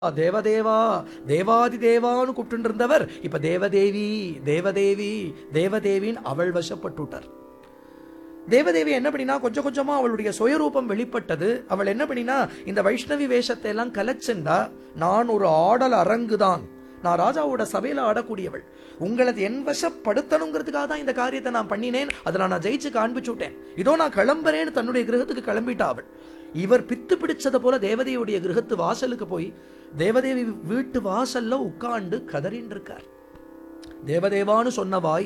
தேவதேவா தேவாதி தேவான்னு கூப்பிட்டு இருந்தவர் இப்ப தேவதேவி தேவதேவி தேவதேவின்னு அவள் வசப்பட்டுட்டார் தேவதேவி என்ன பண்ணினா கொஞ்சம் கொஞ்சமா அவளுடைய சுயரூபம் வெளிப்பட்டது அவள் என்ன பண்ணினா இந்த வைஷ்ணவி வேஷத்தை எல்லாம் கலைச்சுண்டா நான் ஒரு ஆடல் அரங்குதான் நான் ராஜாவோட சபையில ஆடக்கூடியவள் உங்களது என் வசப்படுத்தணுங்கிறதுக்காக தான் இந்த காரியத்தை நான் பண்ணினேன் அதை நான் ஜெயிச்சு காண்பிச்சு விட்டேன் இதோ நான் கிளம்புறேன்னு தன்னுடைய கிரகத்துக்கு கிளம்பிட்டா அவள் இவர் பித்து பிடிச்சத போல தேவதையுடைய கிரகத்து வாசலுக்கு போய் தேவதேவி வீட்டு வாசல்ல உட்கார்ந்து கதறின்னு இருக்கார் தேவதேவான்னு சொன்ன வாய்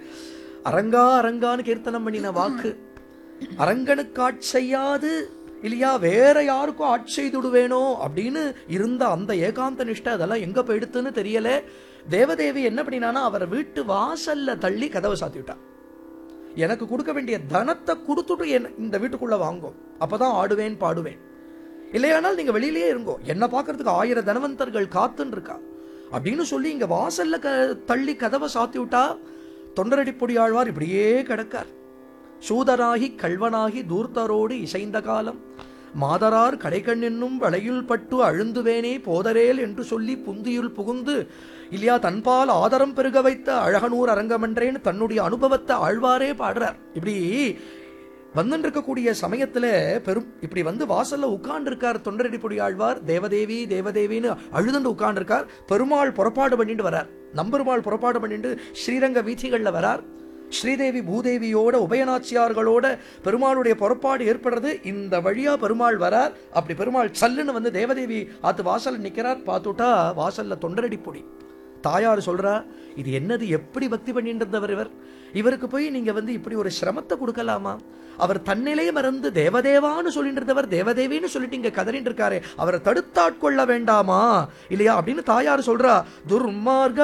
அரங்கா அரங்கான்னு கீர்த்தனம் பண்ணின வாக்கு அரங்கனுக்கு ஆட்செய்யாது இல்லையா வேற யாருக்கும் ஆட்செய்துடுவேனோ அப்படின்னு இருந்த அந்த ஏகாந்த நிஷ்டை அதெல்லாம் எங்க போயிடுத்துன்னு தெரியல தேவதேவி என்ன பண்ணினானா அவர் வீட்டு வாசல்ல தள்ளி கதவை சாத்தி விட்டா எனக்கு கொடுக்க வேண்டிய தனத்தை கொடுத்துட்டு என் இந்த வீட்டுக்குள்ள வாங்கும் அப்பதான் ஆடுவேன் பாடுவேன் இல்லையானால் நீங்க வெளியிலேயே இருங்கோ என்ன பார்க்கறதுக்கு ஆயிரம் தனவந்தர்கள் காத்துன்னு இருக்கா அப்படின்னு சொல்லி இங்க வாசல்ல க தள்ளி கதவை சாத்தி விட்டா தொண்டரடிப்பொடி ஆழ்வார் இப்படியே கிடக்கார் சூதராகி கல்வனாகி தூர்த்தரோடு இசைந்த காலம் மாதரார் கடைக்கண் என்னும் வளையுள் பட்டு அழுந்துவேனே போதரேல் என்று சொல்லி புந்தியுள் புகுந்து இல்லையா தன்பால் ஆதரம் பெருக வைத்த அழகனூர் அரங்கமன்றேன்னு தன்னுடைய அனுபவத்தை ஆழ்வாரே பாடுறார் இப்படி வந்துட்டு இருக்கக்கூடிய சமயத்துல பெரும் இப்படி வந்து வாசல்ல உட்கார்ந்து இருக்கார் தொண்டரடிப்பொடி ஆழ்வார் தேவதேவி தேவதேவின்னு அழுதுண்டு உட்கார்ந்து இருக்கார் பெருமாள் புறப்பாடு பண்ணிட்டு வரார் நம்பெருமாள் புறப்பாடு பண்ணிட்டு ஸ்ரீரங்க வீதிகள்ல வரார் ஸ்ரீதேவி பூதேவியோட உபயநாச்சியார்களோட பெருமாளுடைய புறப்பாடு ஏற்படுறது இந்த வழியா பெருமாள் வரார் அப்படி பெருமாள் சல்லுன்னு வந்து தேவதேவி ஆத்து வாசல்ல நிக்கிறார் பார்த்துட்டா வாசல்ல தொண்டரடிப்பொடி தாயார் சொல்றா இது என்னது எப்படி பக்தி பண்ணிட்டு இருந்தவர் இவர் இவருக்கு போய் நீங்க வந்து இப்படி ஒரு சிரமத்தை கொடுக்கலாமா அவர் தன்னிலே மறந்து தேவதேவான்னு சொல்லிட்டு இருந்தவர் தேவதேவின்னு சொல்லிட்டு இங்க கதறிட்டு இருக்காரு அவரை தடுத்தாட்கொள்ள வேண்டாமா இல்லையா அப்படின்னு தாயார் சொல்றா துர்மார்க